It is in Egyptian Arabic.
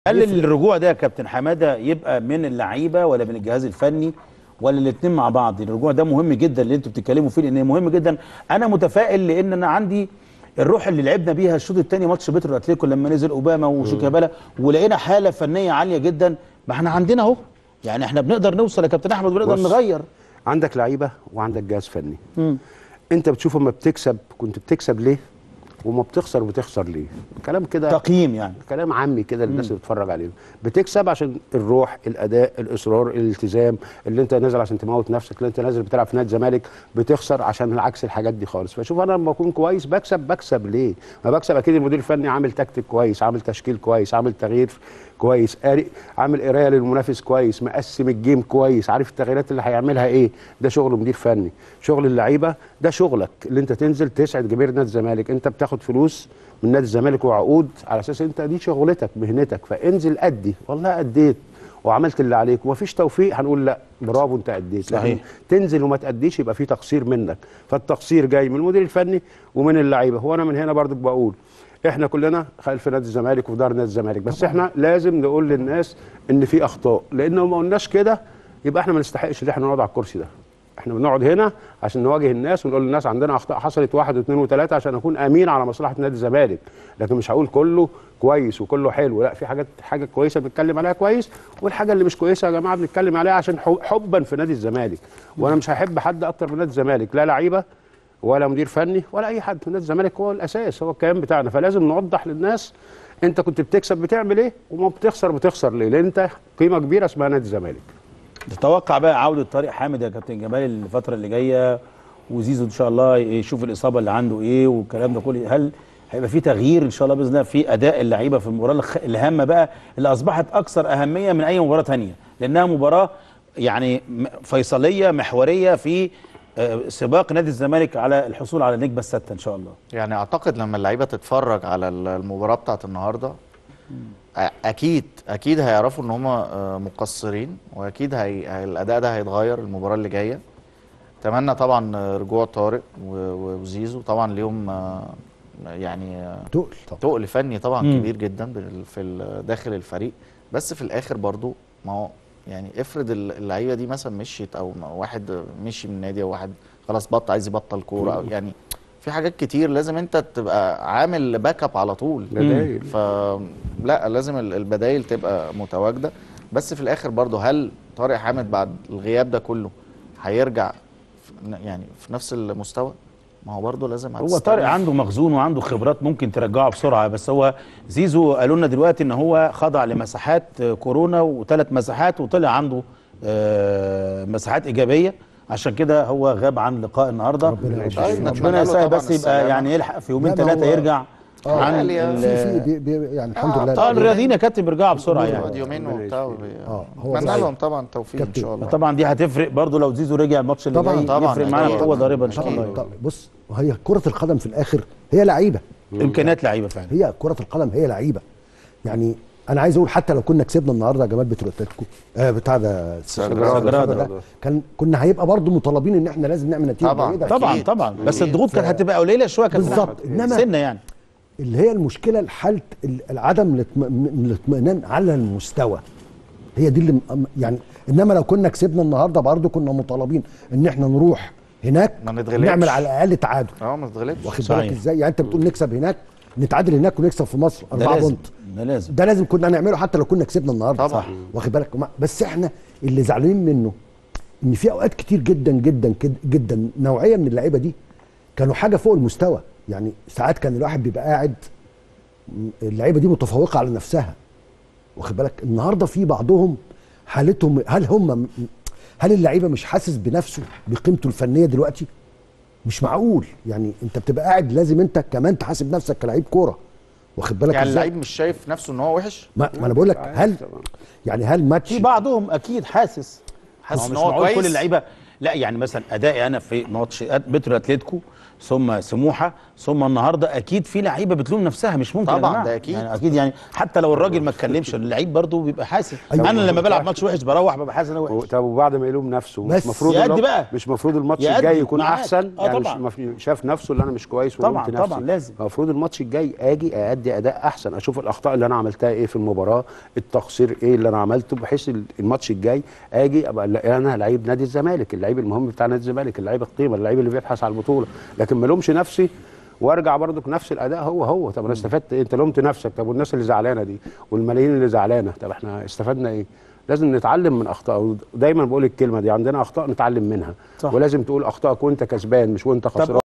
هل الرجوع ده يا كابتن حماده يبقى من اللعيبه ولا من الجهاز الفني ولا الاثنين مع بعض الرجوع ده مهم جدا اللي انتوا بتتكلموا فيه لان مهم جدا انا متفائل لان انا عندي الروح اللي لعبنا بيها الشوط الثاني ماتش بيترو اتليكو لما نزل اوباما وشيكابالا ولقينا حاله فنيه عاليه جدا ما احنا عندنا اهو يعني احنا بنقدر نوصل يا كابتن احمد بنقدر بص. نغير عندك لعيبه وعندك جهاز فني مم. انت بتشوف اما بتكسب كنت بتكسب ليه وما بتخسر بتخسر ليه كلام كده تقييم يعني كلام عامي كده للناس اللي بتتفرج علينا بتكسب عشان الروح الاداء الاصرار الالتزام اللي انت نازل عشان تموت نفسك اللي انت نازل بتلعب في نادي الزمالك بتخسر عشان العكس الحاجات دي خالص فشوف انا لما اكون كويس بكسب بكسب ليه ما بكسب اكيد المدير الفني عامل تكتيك كويس عامل تشكيل كويس عامل تغيير كويس قاري عامل قرايه للمنافس كويس مقسم الجيم كويس عارف التغييرات اللي هيعملها ايه ده شغل مدير فني شغل اللعيبه ده شغلك اللي انت تنزل تسعد جماهير نادي الزمالك انت بتاخد فلوس من نادي الزمالك وعقود على اساس انت دي شغلتك مهنتك فانزل ادي والله اديت وعملت اللي عليك ومفيش توفيق هنقول لا برافو انت اديت لكن صحيح. تنزل وما تاديش يبقى في تقصير منك فالتقصير جاي من المدير الفني ومن اللعيبه هو انا من هنا برضك بقول احنا كلنا خلف نادي الزمالك وفي دار نادي الزمالك بس احنا لازم نقول للناس ان في اخطاء لان لو ما قلناش كده يبقى احنا ما نستحقش ان احنا نقعد على الكرسي ده احنا بنقعد هنا عشان نواجه الناس ونقول للناس عندنا اخطاء حصلت واحد واثنين وثلاثه عشان اكون امين على مصلحه نادي الزمالك لكن مش هقول كله كويس وكله حلو لا في حاجات حاجه كويسه بنتكلم عليها كويس والحاجه اللي مش كويسه يا جماعه بنتكلم عليها عشان حب- حبا في نادي الزمالك وانا مش هحب حد اكتر من نادي الزمالك لا لعيبه ولا مدير فني ولا اي حد نادي الزمالك هو الاساس هو الكيان بتاعنا فلازم نوضح للناس انت كنت بتكسب بتعمل ايه وما بتخسر بتخسر ليه لان انت قيمه كبيره اسمها نادي الزمالك تتوقع بقى عوده طارق حامد يا كابتن جمال الفتره اللي جايه وزيزو ان شاء الله يشوف الاصابه اللي عنده ايه والكلام ده كله هل هيبقى في تغيير ان شاء الله باذن الله في اداء اللعيبه في المباراه الخ- الهامه بقى اللي اصبحت اكثر اهميه من اي مباراه ثانيه لانها مباراه يعني م- فيصليه محوريه في آه، سباق نادي الزمالك على الحصول على النجمه السادسه ان شاء الله يعني اعتقد لما اللعيبه تتفرج على ال- المباراه بتاعت النهارده أ- اكيد اكيد هيعرفوا ان هم مقصرين واكيد هي... هي الاداء ده هيتغير المباراه اللي جايه اتمنى طبعا آه، رجوع طارق و- و- وزيزو طبعا ليهم آه، يعني آه، تقل طبعا تقل فني طبعا مم. كبير جدا بال- في ال- داخل الفريق بس في الاخر برضو ما هو يعني افرض ال- اللعيبه دي مثلا مشيت او ما- واحد مشي من النادي او واحد خلاص بطل عايز يبطل كوره او يعني في حاجات كتير لازم انت تبقى عامل باك اب على طول بدايل فلا لازم ال- البدايل تبقى متواجده بس في الاخر برضو هل طارق حامد بعد الغياب ده كله هيرجع في- يعني في نفس المستوى ما هو برضو لازم هو هتستنى. طارق عنده مخزون وعنده خبرات ممكن ترجعه بسرعه بس هو زيزو قالوا لنا دلوقتي ان هو خضع لمساحات آه، كورونا وثلاث مساحات وطلع عنده آه، مساحات ايجابيه عشان كده هو غاب عن لقاء النهارده ربنا يشفيه. طيب، نتمنى ربنا له يسهل طبعاً بس يبقى السلامة. يعني يلحق في يومين لا، ما ثلاثه هو- يرجع اه عن عالي ال- في في بي بي يعني الحمد آه، لله طبعا الرياضيين يا كابتن بيرجعوا بسرعه يقعد يعني يومين ربنا وبتاع يشفيه. وبي- اه هو اتمنى صحيح. لهم طبعا توفيق ان كابتن. شاء الله طبعا دي هتفرق برضو لو زيزو رجع الماتش اللي طبعاً، جاي طبعاً، يفرق معانا أكيد. بقوه ضاربه ان شاء أكيد. الله طب بص هي كرة القدم في الآخر هي لعيبة امكانيات لعيبه فعلا هي كرة القدم هي لعيبة يعني أنا عايز أقول حتى لو كنا كسبنا النهارده يا جمال بتروتاتكو آه بتاع ده سجرادة. ده، كان كنا هيبقى برضه مطالبين إن إحنا لازم نعمل نتيجة طبعاً. جيدة. طبعا أكيد. طبعا بس أكيد. الضغوط كانت هتبقى قليله شويه كانت بالظبط. إنما- سنه يعني اللي هي المشكله حاله ال- عدم الاطم- الاطمئنان على المستوى هي دي اللي م- يعني انما لو كنا كسبنا النهارده برضه كنا مطالبين ان احنا نروح هناك ما نتغلبش. نعمل على الاقل تعادل اه ما تتغلبش واخد صحيح. بالك ازاي يعني انت بتقول نكسب هناك نتعادل هناك ونكسب في مصر ده 4 لازم بونت ده لازم ده لازم كنا نعمله حتى لو كنا كسبنا النهارده طبعاً. صح واخد بالك وما- بس احنا اللي زعلانين منه ان في اوقات كتير جدا جدا كد- جدا نوعيه من اللعيبه دي كانوا حاجه فوق المستوى يعني ساعات كان الواحد بيبقى قاعد م- اللعيبه دي متفوقه على نفسها واخد بالك النهارده في بعضهم حالتهم هل هم م- هل اللعيبه مش حاسس بنفسه بقيمته الفنيه دلوقتي مش معقول يعني انت بتبقى قاعد لازم انت كمان تحاسب نفسك كلاعب كوره واخد بالك يعني ازاي اللعيب مش شايف نفسه ان هو وحش ما, ما انا بقول لك هل يعني هل ماتش في بعضهم اكيد حاسس حاسس ما هو إن مش هو معقول كويس؟ كل اللعيبه لا يعني مثلا ادائي انا في ماتش بترو اتلتيكو ثم سموحه ثم النهارده اكيد في لعيبه بتلوم نفسها مش ممكن يا طبعاً، جماعة. ده أكيد. يعني اكيد يعني حتى لو الراجل ما اتكلمش اللعيب برضه بيبقى حاسس أيوة. انا لما بلعب ماتش وحش بروح ببقى حاسس ان انا و- وحش طب وبعد ما يلوم نفسه بس مش المفروض يأدي الم- بقى. مش المفروض الماتش يأدي الجاي يكون معاك. احسن آه يعني طبعاً. مش مف- شاف نفسه اللي انا مش كويس طبعاً، ولومت نفسي طبعاً، لازم. المفروض الماتش الجاي اجي ادي اداء احسن اشوف الاخطاء اللي انا عملتها ايه في المباراه التقصير ايه اللي انا عملته بحيث ال- الماتش الجاي اجي ابقى لا- انا لعيب نادي الزمالك اللعيب المهم بتاع نادي الزمالك اللعيب القيمه اللعيب اللي بيبحث على البطوله لكن ما لومش نفسي وارجع برضك نفس الاداء هو هو طب انا استفدت ايه انت لومت نفسك طب والناس اللي زعلانه دي والملايين اللي زعلانه طب احنا استفدنا ايه لازم نتعلم من اخطاء ودايما بقول الكلمه دي عندنا اخطاء نتعلم منها صح. ولازم تقول اخطائك وانت كسبان مش وانت خسران